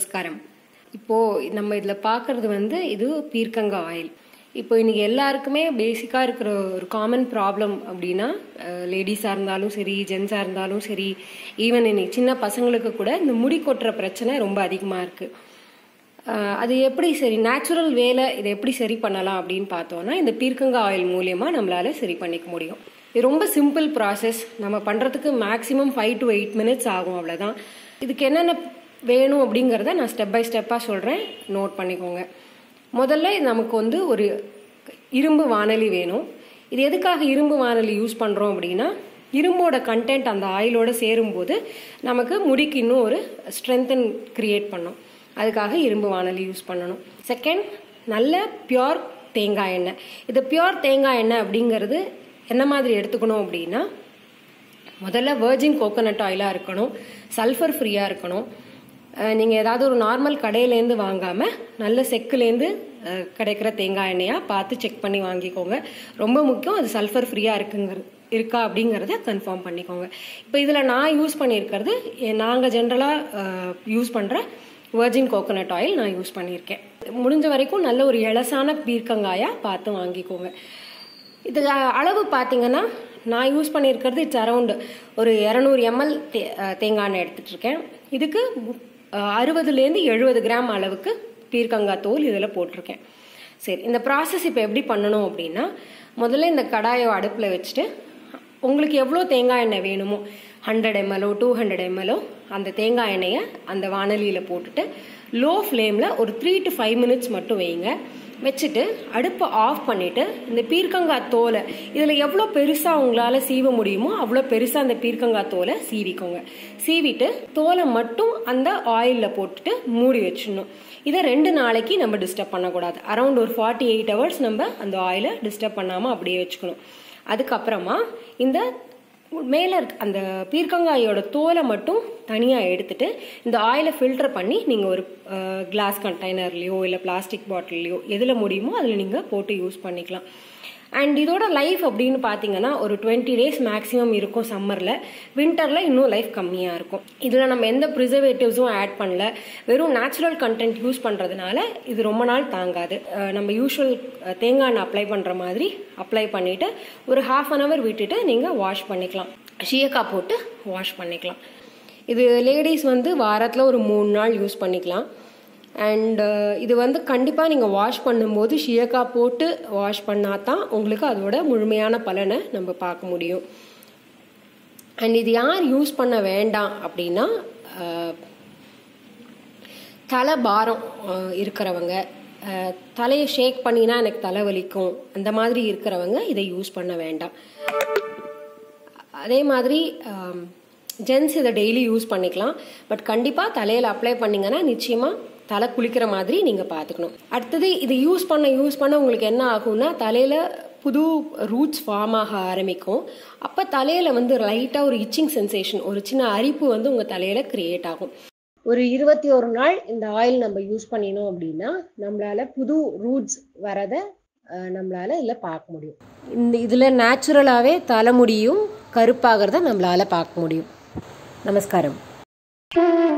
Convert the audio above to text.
நமஸ்காரம் இப்போது நம்ம இதில் பார்க்குறது வந்து இது பீர்க்கங்க ஆயில் இப்போ இன்னைக்கு எல்லாருக்குமே பேசிக்காக இருக்கிற ஒரு காமன் ப்ராப்ளம் அப்படின்னா லேடிஸாக இருந்தாலும் சரி ஜென்ஸாக இருந்தாலும் சரி ஈவன் இன்னைக்கு சின்ன பசங்களுக்கு கூட இந்த முடி கொட்டுற பிரச்சனை ரொம்ப அதிகமாக இருக்குது அது எப்படி சரி நேச்சுரல் வேலை இதை எப்படி சரி பண்ணலாம் அப்படின்னு பார்த்தோன்னா இந்த பீர்க்கங்க ஆயில் மூலியமாக நம்மளால சரி பண்ணிக்க முடியும் இது ரொம்ப சிம்பிள் ப்ராசஸ் நம்ம பண்ணுறதுக்கு maximum five to eight minutes ஆகும் அவ்வளோதான் இதுக்கு என்னென்ன வேணும் அப்படிங்கிறத நான் ஸ்டெப் பை ஸ்டெப்பாக சொல்கிறேன் நோட் பண்ணிக்கோங்க முதல்ல நமக்கு வந்து ஒரு இரும்பு வானலி வேணும் இது எதுக்காக இரும்பு வானலி யூஸ் பண்ணுறோம் அப்படின்னா இரும்போட கண்டென்ட் அந்த ஆயிலோட சேரும்போது நமக்கு முடிக்கு இன்னும் ஒரு ஸ்ட்ரென்தன் கிரியேட் பண்ணும் அதுக்காக இரும்பு வானலி யூஸ் பண்ணணும் செகண்ட் நல்ல பியோர் தேங்காய் எண்ணெய் இது பியோர் தேங்காய் எண்ணெய் அப்படிங்கிறது என்ன மாதிரி எடுத்துக்கணும் அப்படின்னா முதல்ல வேர்ஜின் கோகோனட் ஆயிலாக இருக்கணும் சல்ஃபர் ஃப்ரீயாக இருக்கணும் நீங்கள் ஏதாவது ஒரு நார்மல் கடையிலேருந்து வாங்காமல் நல்ல செக்குலேருந்து கிடைக்கிற தேங்காய் எண்ணெயாக பார்த்து செக் பண்ணி வாங்கிக்கோங்க ரொம்ப முக்கியம் அது சல்ஃபர் ஃப்ரீயாக இருக்குங்கிற இருக்கா அப்படிங்கிறத கன்ஃபார்ம் பண்ணிக்கோங்க இப்போ இதில் நான் யூஸ் பண்ணியிருக்கிறது நாங்கள் ஜென்ரலாக யூஸ் பண்ணுற வேர்ஜின் கோகோனட் ஆயில் நான் யூஸ் பண்ணியிருக்கேன் முடிஞ்ச வரைக்கும் நல்ல ஒரு இலசான பீர்க்கங்காயாக பார்த்து வாங்கிக்கோங்க இது அளவு பார்த்தீங்கன்னா நான் யூஸ் பண்ணியிருக்கிறது இட்ஸ் அரவுண்டு ஒரு இரநூறு எம்எல் தே தேங்காய் எண்ணெய் எடுத்துகிட்ருக்கேன் இதுக்கு அறுபதுலேருந்து எழுபது கிராம் அளவுக்கு பீர்க்கங்காய் தோல் இதில் போட்டிருக்கேன் சரி இந்த ப்ராசஸ் இப்போ எப்படி பண்ணணும் அப்படின்னா முதல்ல இந்த கடாயை அடுப்பில் வச்சுட்டு உங்களுக்கு எவ்வளோ தேங்காய் எண்ணெய் வேணுமோ ஹண்ட்ரட் எம்எல்ஓ டூ ஹண்ட்ரட் எம்எல்ஓ அந்த தேங்காய் எண்ணெயை அந்த வானலியில் போட்டுட்டு லோ ஃப்ளேமில் ஒரு த்ரீ டு ஃபைவ் மினிட்ஸ் மட்டும் வைங்க வச்சுட்டு அடுப்பை ஆஃப் பண்ணிவிட்டு இந்த பீர்க்கங்காய் தோலை இதில் எவ்வளோ பெருசாக உங்களால் சீவ முடியுமோ அவ்வளோ பெருசாக அந்த பீர்க்கங்காய் தோலை சீவிக்கோங்க சீவிட்டு தோலை மட்டும் அந்த ஆயிலில் போட்டுட்டு மூடி வச்சிடணும் இதை ரெண்டு நாளைக்கு நம்ம டிஸ்டர்ப் பண்ணக்கூடாது அரௌண்ட் ஒரு ஃபார்ட்டி எயிட் ஹவர்ஸ் நம்ம அந்த ஆயிலை டிஸ்டர்ப் பண்ணாமல் அப்படியே வச்சுக்கணும் அதுக்கப்புறமா இந்த மேலே இருக்க அந்த பீர்க்கங்காயோட தோலை மட்டும் தனியாக எடுத்துட்டு இந்த ஆயிலை ஃபில்டர் பண்ணி நீங்கள் ஒரு கிளாஸ் கண்டெய்னர்லேயோ இல்லை பிளாஸ்டிக் பாட்டில்லையோ எதில் முடியுமோ அதில் நீங்கள் போட்டு யூஸ் பண்ணிக்கலாம் அண்ட் இதோட லைஃப் அப்படின்னு பார்த்தீங்கன்னா ஒரு டுவெண்ட்டி டேஸ் மேக்ஸிமம் இருக்கும் சம்மரில் வின்டரில் இன்னும் லைஃப் கம்மியாக இருக்கும் இதில் நம்ம எந்த ப்ரிசர்வேட்டிவ்ஸும் ஆட் பண்ணல வெறும் நேச்சுரல் கண்டென்ட் யூஸ் பண்ணுறதுனால இது ரொம்ப நாள் தாங்காது நம்ம யூஸ்வல் தேங்காய் எண்ணெய் அப்ளை பண்ணுற மாதிரி அப்ளை பண்ணிவிட்டு ஒரு ஹாஃப் அன் ஹவர் விட்டுட்டு நீங்கள் வாஷ் பண்ணிக்கலாம் ஷியக்காய் போட்டு வாஷ் பண்ணிக்கலாம் இது லேடிஸ் வந்து வாரத்தில் ஒரு மூணு நாள் யூஸ் பண்ணிக்கலாம் அண்ட் இது வந்து கண்டிப்பாக நீங்கள் வாஷ் பண்ணும்போது ஷியக்கா போட்டு வாஷ் பண்ணால் தான் உங்களுக்கு அதோட முழுமையான பலனை நம்ம பார்க்க முடியும் அண்ட் இது யார் யூஸ் பண்ண வேண்டாம் அப்படின்னா தலை பாரம் இருக்கிறவங்க தலையை ஷேக் பண்ணினா எனக்கு தலை வலிக்கும் அந்த மாதிரி இருக்கிறவங்க இதை யூஸ் பண்ண வேண்டாம் அதே மாதிரி ஜென்ஸ் இதை டெய்லி யூஸ் பண்ணிக்கலாம் பட் கண்டிப்பாக தலையில் அப்ளை பண்ணிங்கன்னா நிச்சயமாக தலை குளிக்கிற மாதிரி நீங்கள் பார்த்துக்கணும் அடுத்தது இது யூஸ் பண்ண யூஸ் பண்ண உங்களுக்கு என்ன ஆகும்னா தலையில் புது ரூட்ஸ் ஃபார்ம் ஆக ஆரம்பிக்கும் அப்போ தலையில் வந்து லைட்டாக ஒரு இச்சிங் சென்சேஷன் ஒரு சின்ன அரிப்பு வந்து உங்கள் தலையில் க்ரியேட் ஆகும் ஒரு இருபத்தி ஒரு நாள் இந்த ஆயில் நம்ம யூஸ் பண்ணினோம் அப்படின்னா நம்மளால புது ரூட்ஸ் வரதை நம்மளால இதில் பார்க்க முடியும் இந்த இதில் நேச்சுரலாகவே தலைமுடியும் கருப்பாகிறத நம்மளால பார்க்க முடியும் நமஸ்காரம்